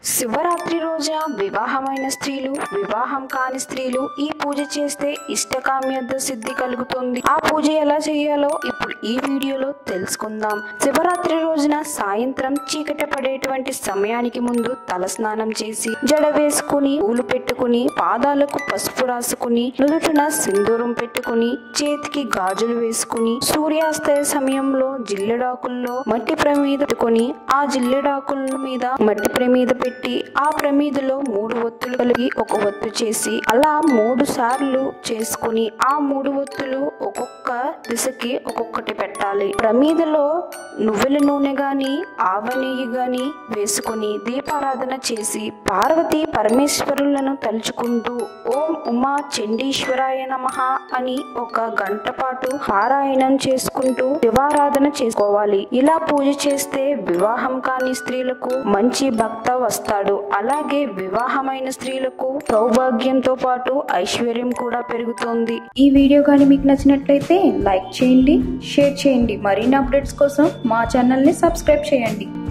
శివరాత్రి రోజున వివాహమైన స్త్రీలు వివాహం కాని స్త్రీలు ఈ పూజ చేస్తే ఇష్టకామ్యత సిద్ధి కలుగుతుంది ఆ పూజ ఎలా చేయాలో ఇప్పుడు ఈ వీడియోలో తెలుసుకుందాం శివరాత్రి రోజున సాయంత్రం చీకట పడేటువంటి సమయానికి ముందు తలస్నానం చేసి జడ వేసుకుని పూలు పెట్టుకుని పాదాలకు పసుపు రాసుకుని నుదుటిన సింధూరం పెట్టుకుని చేతికి గాజులు వేసుకుని సూర్యాస్తయ సమయంలో జిల్లెడాకుల్లో మట్టి ప్రమీద పెట్టుకుని ఆ జిల్లెడాకుల మీద మట్టి ప్రమీద పెట్టి ఆ ప్రమీదలో మూడు ఒత్తులు కలిగి ఒక ఒత్తు చేసి అలా మూడు సార్లు చేసుకుని ఆ మూడు ఒత్తులు ఒక్కొక్క దిశకి ఒక్కొక్కటి పెట్టాలి ప్రమీదలో నువ్వుల నూనె గాని ఆవ నెయ్యి గాని వేసుకుని దీపారాధన చేసి పార్వతి పరమేశ్వరులను తలుచుకుంటూ ఓం ఉమా చండీశ్వరాయ నమః అని ఒక గంట పాటు పారాయణం చేసుకుంటూ శివారాధన చేసుకోవాలి ఇలా పూజ చేస్తే వివాహం కాని స్త్రీలకు మంచి భక్త వస్తాడు అలాగే వివాహమైన స్త్రీలకు సౌభాగ్యంతో పాటు ఐశ్వర్యం కూడా పెరుగుతుంది ఈ వీడియో కానీ మీకు నచ్చినట్లయితే లైక్ చేయండి షేర్ చేయండి మరిన్ని అప్డేట్స్ కోసం మా ఛానల్ని సబ్స్క్రైబ్ చేయండి